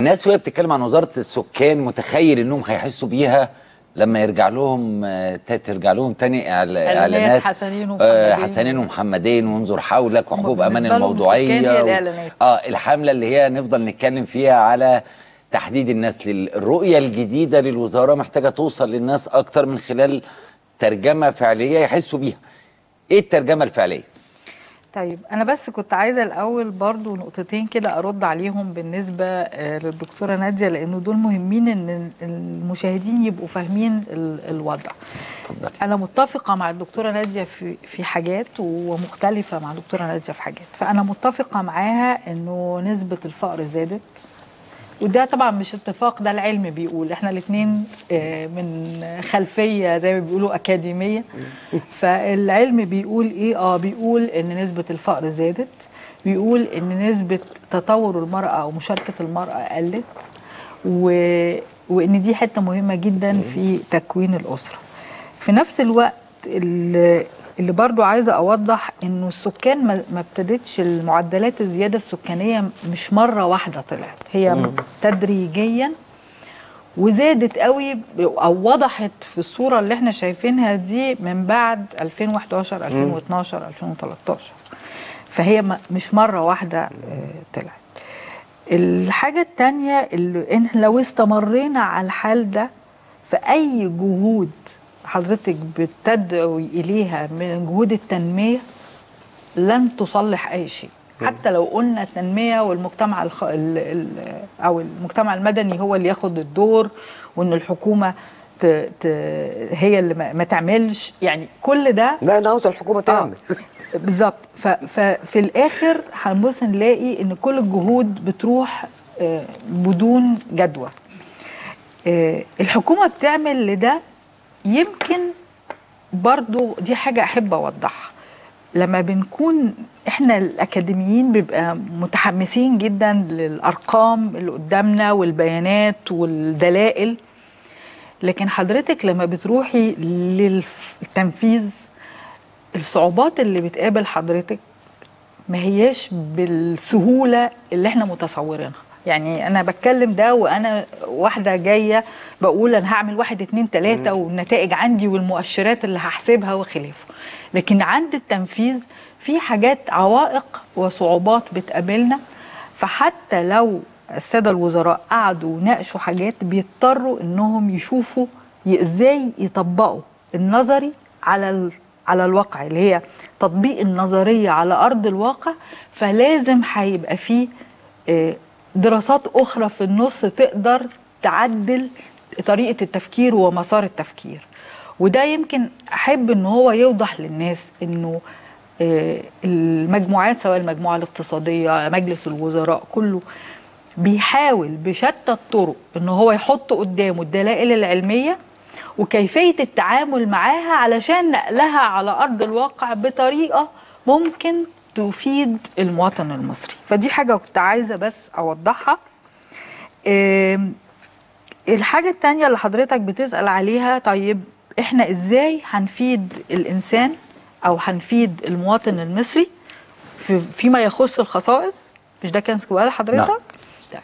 ناس وهي بتتكلم عن وزاره السكان متخيل انهم هيحسوا بيها لما يرجع لهم آه، ت- ترجع لهم تاني إعل- إعلانات اعلانات حسنين آه، ومحمدين. حسنين ومحمدين وانظر حولك وحبوب امان بالنسبة لهم الموضوعيه السكان هي و- الإعلانات. اه الحمله اللي هي نفضل نتكلم فيها على تحديد الناس للرؤيه الجديده للوزاره محتاجه توصل للناس اكتر من خلال ترجمه فعليه يحسوا بيها ايه الترجمه الفعليه طيب انا بس كنت عايزه الاول برضو نقطتين كده ارد عليهم بالنسبه آه، للدكتوره ناديه لانه دول مهمين ان المشاهدين يبقوا فاهمين ال- الوضع انا متفقه مع الدكتوره ناديه في في حاجات ومختلفه مع الدكتوره ناديه في حاجات فانا متفقه معاها انه نسبه الفقر زادت وده طبعا مش اتفاق ده العلم بيقول احنا الاثنين من خلفيه زي ما بيقولوا اكاديميه فالعلم بيقول ايه اه بيقول ان نسبه الفقر زادت بيقول ان نسبه تطور المراه او مشاركه المراه قلت و... وان دي حته مهمه جدا في تكوين الاسره في نفس الوقت اللي, اللي برضو عايزه اوضح انه السكان ما ما ابتدتش المعدلات الزياده السكانيه مش مره واحده طلعت هي مم. تدريجيا وزادت قوي او وضحت في الصوره اللي احنا شايفينها دي من بعد 2011 2012 2013 فهي م- مش مره واحده آه، طلعت الحاجه الثانيه اللي إن لو استمرينا على الحال ده فاي جهود حضرتك بتدعو اليها من جهود التنميه لن تصلح اي شيء حتى لو قلنا التنميه والمجتمع الخ... ال... ال... او المجتمع المدني هو اللي ياخد الدور وان الحكومه ت... ت... هي اللي ما, ما تعملش يعني كل ده لا انا عاوز الحكومه تعمل آه بالظبط ف... ففي الاخر هنبص نلاقي ان كل الجهود بتروح آه، بدون جدوى آه، الحكومه بتعمل لده يمكن برضو دي حاجه احب اوضحها لما بنكون احنا الاكاديميين بيبقى متحمسين جدا للارقام اللي قدامنا والبيانات والدلائل لكن حضرتك لما بتروحي للتنفيذ الصعوبات اللي بتقابل حضرتك ما هياش بالسهوله اللي احنا متصورينها يعني انا بتكلم ده وانا واحده جايه بقول انا هعمل واحد اتنين تلاته والنتائج عندي والمؤشرات اللي هحسبها وخلافه لكن عند التنفيذ في حاجات عوائق وصعوبات بتقابلنا فحتى لو الساده الوزراء قعدوا وناقشوا حاجات بيضطروا انهم يشوفوا ي- ازاي يطبقوا النظري على ال... على الواقع اللي هي تطبيق النظريه على ارض الواقع فلازم هيبقى فيه آه، دراسات اخرى في النص تقدر تعدل طريقه التفكير ومسار التفكير وده يمكن احب ان هو يوضح للناس انه آه، المجموعات سواء المجموعه الاقتصاديه مجلس الوزراء كله بيحاول بشتى الطرق ان هو يحط قدامه الدلائل العلميه وكيفيه التعامل معاها علشان نقلها على ارض الواقع بطريقه ممكن تفيد المواطن المصري فدي حاجه كنت عايزه بس اوضحها آم، الحاجه التانية اللي حضرتك بتسال عليها طيب احنا ازاي هنفيد الانسان او هنفيد المواطن المصري في فيما يخص الخصائص مش ده كان سؤال حضرتك نعم. طيب.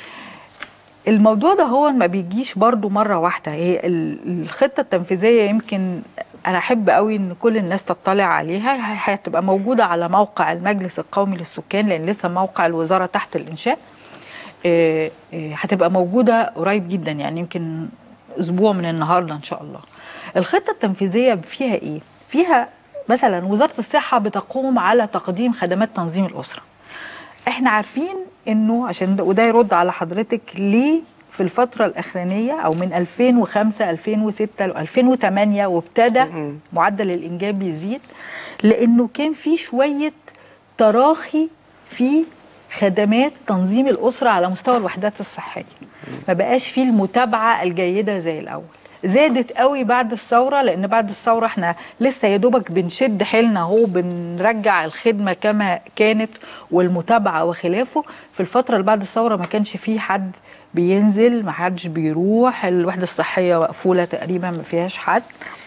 الموضوع ده هو ما بيجيش برضو مرة واحدة هي ال- الخطة التنفيذية يمكن أنا أحب قوي إن كل الناس تطلع عليها ه- هتبقى موجودة على موقع المجلس القومي للسكان لأن لسه موقع الوزارة تحت الإنشاء آه، آه، هتبقى موجودة قريب جدا يعني يمكن أسبوع من النهاردة إن شاء الله الخطة التنفيذية فيها إيه؟ فيها مثلا وزارة الصحة بتقوم على تقديم خدمات تنظيم الأسرة احنا عارفين انه عشان ده وده يرد على حضرتك ليه في الفترة الأخرانية أو من 2005 2006 ل 2008 وابتدى معدل الإنجاب يزيد لأنه كان في شوية تراخي في خدمات تنظيم الأسرة على مستوى الوحدات الصحية ما بقاش فيه المتابعة الجيدة زي الأول زادت قوي بعد الثورة لأن بعد الثورة احنا لسه يا دوبك بنشد حيلنا اهو بنرجع الخدمة كما كانت والمتابعة وخلافه في الفترة اللي بعد الثورة ما كانش فيه حد بينزل ما حدش بيروح الوحدة الصحية مقفولة تقريبا ما فيهاش حد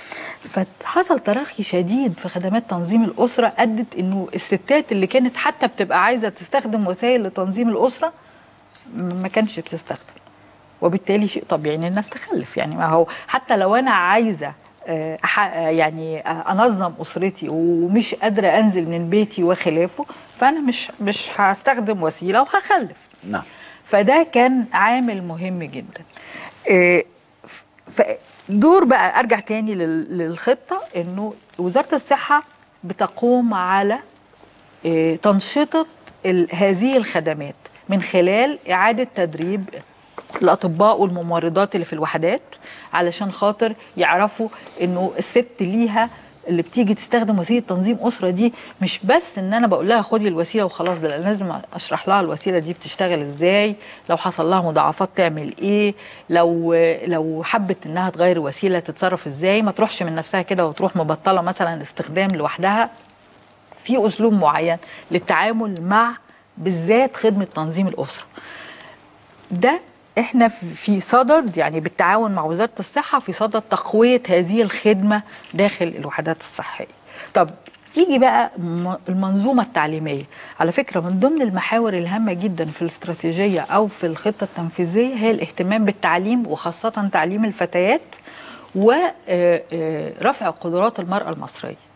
فحصل تراخي شديد في خدمات تنظيم الأسرة أدت إنه الستات اللي كانت حتى بتبقى عايزة تستخدم وسائل لتنظيم الأسرة ما كانش بتستخدم وبالتالي شيء طبيعي ان الناس تخلف يعني ما هو حتى لو انا عايزه آه، أح- آه، يعني آه، انظم اسرتي ومش قادره انزل من بيتي وخلافه فانا مش مش هستخدم وسيله وهخلف نعم فده كان عامل مهم جدا آه، ف- دور بقى ارجع تاني لل- للخطه انه وزاره الصحه بتقوم على آه، تنشطه ال- هذه الخدمات من خلال اعاده تدريب الاطباء والممرضات اللي في الوحدات علشان خاطر يعرفوا انه الست ليها اللي بتيجي تستخدم وسيله تنظيم اسره دي مش بس ان انا بقول لها خدي الوسيله وخلاص ده أنا لازم اشرح لها الوسيله دي بتشتغل ازاي لو حصل لها مضاعفات تعمل ايه لو لو حبت انها تغير الوسيله تتصرف ازاي ما تروحش من نفسها كده وتروح مبطله مثلا استخدام لوحدها في اسلوب معين للتعامل مع بالذات خدمه تنظيم الاسره ده احنا في صدد يعني بالتعاون مع وزاره الصحه في صدد تقويه هذه الخدمه داخل الوحدات الصحيه. طب تيجي بقى م- المنظومه التعليميه، على فكره من ضمن المحاور الهامه جدا في الاستراتيجيه او في الخطه التنفيذيه هي الاهتمام بالتعليم وخاصه تعليم الفتيات ورفع قدرات المراه المصريه.